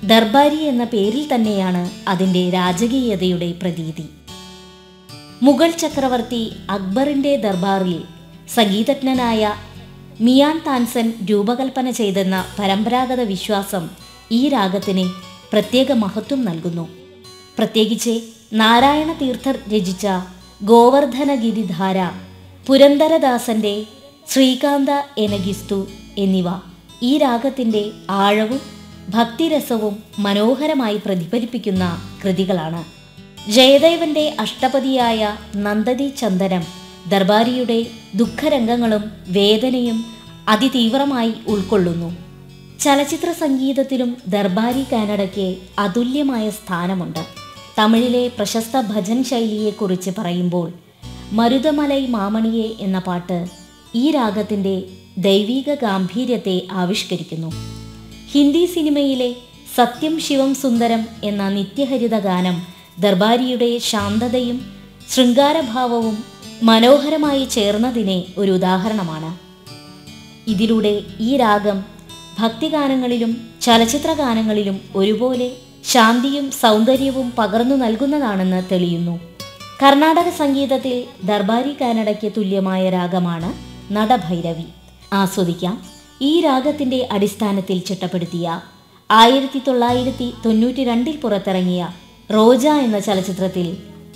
ദർബാരി എന്ന പേരിൽ തന്നെയാണ് അതിൻ്റെ രാജകീയതയുടെ പ്രതീതി മുഗൾ ചക്രവർത്തി അക്ബറിന്റെ ദർബാറിൽ സംഗീതജ്ഞനായ മിയാൻ താൻസൻ രൂപകൽപ്പന ചെയ്തെന്ന പരമ്പരാഗത വിശ്വാസം ഈ രാഗത്തിന് പ്രത്യേക മഹത്വം നൽകുന്നു പ്രത്യേകിച്ച് നാരായണ തീർത്ഥർ രചിച്ച ഗോവർദ്ധനഗിരിധാര പുരന്ദരദാസന്റെ ശ്രീകാന്ത എനഗിസ്തു എന്നിവ ഈ രാഗത്തിൻ്റെ ആഴവും ഭക്തിരസവും മനോഹരമായി പ്രതിഫലിപ്പിക്കുന്ന കൃതികളാണ് ജയദേവന്റെ അഷ്ടപതിയായ നന്ദതി ചന്ദനം ദർബാരിയുടെ ദുഃഖരംഗങ്ങളും വേദനയും അതിതീവ്രമായി ഉൾക്കൊള്ളുന്നു ചലച്ചിത്ര സംഗീതത്തിലും ദർബാരി കാനഡയ്ക്ക് അതുല്യമായ സ്ഥാനമുണ്ട് തമിഴിലെ പ്രശസ്ത ഭജൻ ശൈലിയെക്കുറിച്ച് പറയുമ്പോൾ മരുതമലൈ മാമണിയെ എന്ന പാട്ട് ഈ രാഗത്തിൻ്റെ ദൈവിക ഗാംഭീര്യത്തെ ആവിഷ്കരിക്കുന്നു ഹിന്ദി സിനിമയിലെ സത്യം ശിവം സുന്ദരം എന്ന നിത്യഹരിത ഗാനം ദർബാരിയുടെ ശാന്തതയും ശൃംഗാരഭാവവും മനോഹരമായി ചേർന്നതിനെ ഒരു ഉദാഹരണമാണ് ഇതിലൂടെ ഈ രാഗം ഭക്തിഗാനങ്ങളിലും ചലച്ചിത്ര ഗാനങ്ങളിലും ഒരുപോലെ ശാന്തിയും സൗന്ദര്യവും പകർന്നു നൽകുന്നതാണെന്ന് തെളിയുന്നു കർണാടക സംഗീതത്തിൽ ദർബാരി കാനഡയ്ക്ക് തുല്യമായ രാഗമാണ് നടഭൈരവി ആസ്വദിക്കാം ഈ രാഗത്തിന്റെ അടിസ്ഥാനത്തിൽ ചിട്ടപ്പെടുത്തിയ ആയിരത്തി തൊള്ളായിരത്തി തൊണ്ണൂറ്റി രണ്ടിൽ പുറത്തിറങ്ങിയ റോജ എന്ന ചലച്ചിത്രത്തിൽ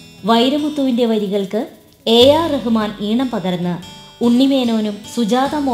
വൈരമുത്തുവിന്റെ വരികൾക്ക് എ ആർ റഹ്മാൻ ഈണം പകർന്ന് ഉണ്ണിമേനോനും സുജാത